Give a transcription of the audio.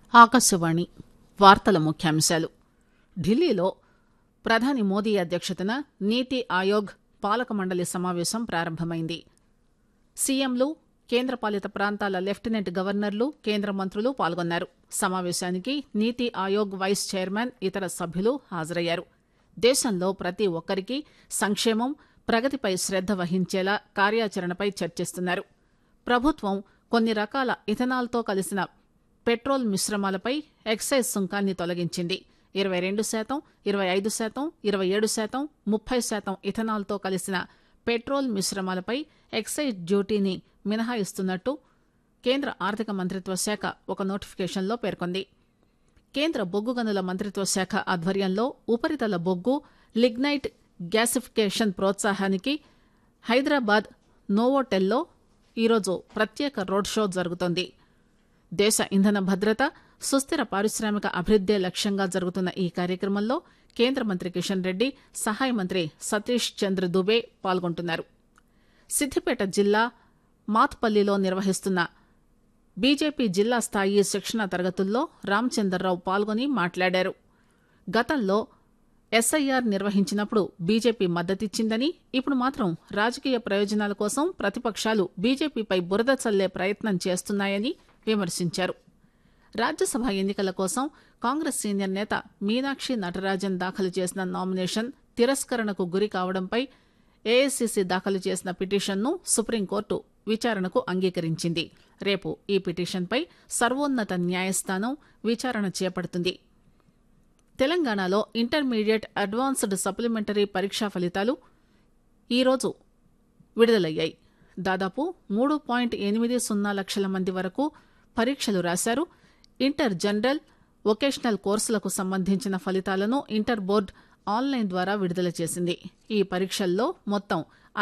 ఆకాశవాణి వార్తల ముఖ్యాంశాలు ఢిల్లీలో ప్రధాని మోదీ అధ్యక్షతన నీతి ఆయోగ్ పాలక మండలి సమావేశం ప్రారంభమైంది సీఎంలు కేంద్రపాలిత ప్రాంతాల లెఫ్టినెంట్ గవర్నర్లు కేంద్ర మంత్రులు పాల్గొన్నారు సమావేశానికి నీతి ఆయోగ్ వైస్ చైర్మన్ ఇతర సభ్యులు హాజరయ్యారు దేశంలో ప్రతి ఒక్కరికి సంక్షేమం ప్రగతిపై శ్రద్ద వహించేలా కార్యాచరణపై చర్చిస్తున్నారు ప్రభుత్వం కొన్ని రకాల ఇథనాల్తో కలిసిన పెట్రోల్ మిశ్రమాలపై ఎక్సైజ్ సుంకాన్ని తొలగించింది ఇరవై రెండు శాతం ఇరవై ఐదు శాతం ఇరవై ఏడు శాతం ముప్పై శాతం ఇథనాల్తో కలిసిన పెట్రోల్ మిశ్రమాలపై ఎక్సైజ్ డ్యూటీని మినహాయిస్తున్నట్టు కేంద్ర ఆర్థిక మంత్రిత్వ శాఖ ఒక నోటిఫికేషన్లో పేర్కొంది కేంద్ర బొగ్గు గనుల మంత్రిత్వ శాఖ ఆధ్వర్యంలో ఉపరితల బొగ్గు లిగ్నైట్ గ్యాసిఫికేషన్ ప్రోత్సాహానికి హైదరాబాద్ నోవోటెల్లో ఈరోజు ప్రత్యేక రోడ్ షో జరుగుతోంది దేశ ఇంధన భద్రత సుస్థిర పారిశ్రామిక అభివృద్దే లక్ష్యంగా జరుగుతున్న ఈ కార్యక్రమంలో కేంద్ర మంత్రి కిషన్ రెడ్డి సహాయ మంత్రి సతీష్ చంద్ర దుబే పాల్గొంటున్నారు సిద్దిపేట జిల్లా మాత్పల్లిలో నిర్వహిస్తున్న బీజేపీ జిల్లా స్థాయి శిక్షణ తరగతుల్లో రామచందర్రావు పాల్గొని మాట్లాడారు గతంలో ఎస్ఐఆర్ నిర్వహించినప్పుడు బీజేపీ మద్దతిచ్చిందని ఇప్పుడు మాత్రం రాజకీయ ప్రయోజనాల కోసం ప్రతిపక్షాలు బీజేపీపై బురద చల్లే ప్రయత్నం చేస్తున్నాయని విమర్శించారు రాజ్యసభ ఎన్నికల కోసం కాంగ్రెస్ సీనియర్ నేత మీనాక్షి నటరాజన్ దాఖలు చేసిన నామినేషన్ తిరస్కరణకు గురి కావడంపై ఏఐసిసి దాఖలు చేసిన పిటిషన్ను సుప్రీంకోర్టు విచారణకు అంగీకరించింది రేపు ఈ పిటిషన్పై సర్వోన్నత న్యాయస్థానం విచారణ చేపడుతుంది తెలంగాణలో ఇంటర్మీడియట్ అడ్వాన్స్డ్ సప్లిమెంటరీ పరీక్షా ఫలితాలు ఈరోజు విడుదలయ్యాయి దాదాపు మూడు పాయింట్ ఎనిమిది సున్నా లక్షల మంది వరకు పరీక్షలు రాశారు ఇంటర్ జనరల్ వొకేషనల్ కోర్సులకు సంబంధించిన ఫలితాలను ఇంటర్ బోర్డు ఆన్లైన్ ద్వారా విడుదల చేసింది ఈ పరీక్షల్లో మొత్తం